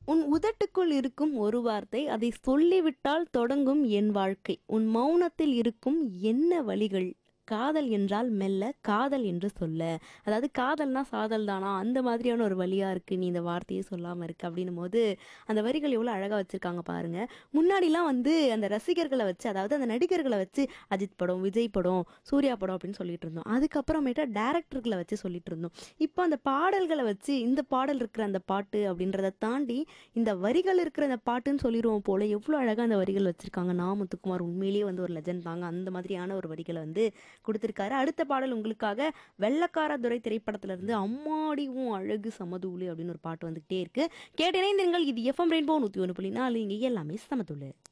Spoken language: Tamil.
உன் உதட்டுக்குள் இருக்கும் ஒரு வார்த்தை அதை சொல்லிவிட்டால் தொடங்கும் என் வாழ்க்கை உன் மௌனத்தில் இருக்கும் என்ன வழிகள் காதல் என்றால் மெல்ல காதல் என்று சொல்ல அதாவது காதல்னா சாதல் தானா அந்த மாதிரியான ஒரு வழியா இருக்கு நீ இந்த வார்த்தையே சொல்லாம இருக்கு அப்படின்னும் போது அந்த வரிகள் எவ்வளவு அழகா வச்சிருக்காங்க பாருங்க முன்னாடிலாம் வந்து அந்த ரசிகர்களை வச்சு அதாவது அந்த நடிகர்களை வச்சு அஜித் படம் விஜய் படம் சூர்யா படம் அப்படின்னு சொல்லிட்டு இருந்தோம் அதுக்கப்புறமேட்டா டேரக்டர்களை வச்சு சொல்லிட்டு இருந்தோம் இப்போ அந்த பாடல்களை வச்சு இந்த பாடல் இருக்கிற அந்த பாட்டு அப்படின்றத தாண்டி இந்த வரிகள் இருக்கிற அந்த பாட்டுன்னு சொல்லிடுவோம் போல எவ்வளோ அழகாக அந்த வரிகள் வச்சிருக்காங்க நா முத்துக்குமார் உண்மையிலேயே வந்து ஒரு லெஜண்ட் தாங்க அந்த மாதிரியான ஒரு வரிகளை வந்து கொடுத்துருக்காரு அடுத்த பாடல் உங்களுக்காக வெள்ளக்கார துறை திரைப்படத்துல இருந்து அம்மாடி உன் அழகு சமதூளு அப்படின்னு ஒரு பாட்டு வந்துகிட்டே இருக்கு கேட்டு இணைந்திருங்கள் இது எஃப்எம் ரெயின்போ நூற்றி ஒன்று புள்ளி நாலு இங்கே எல்லாமே சமதூளு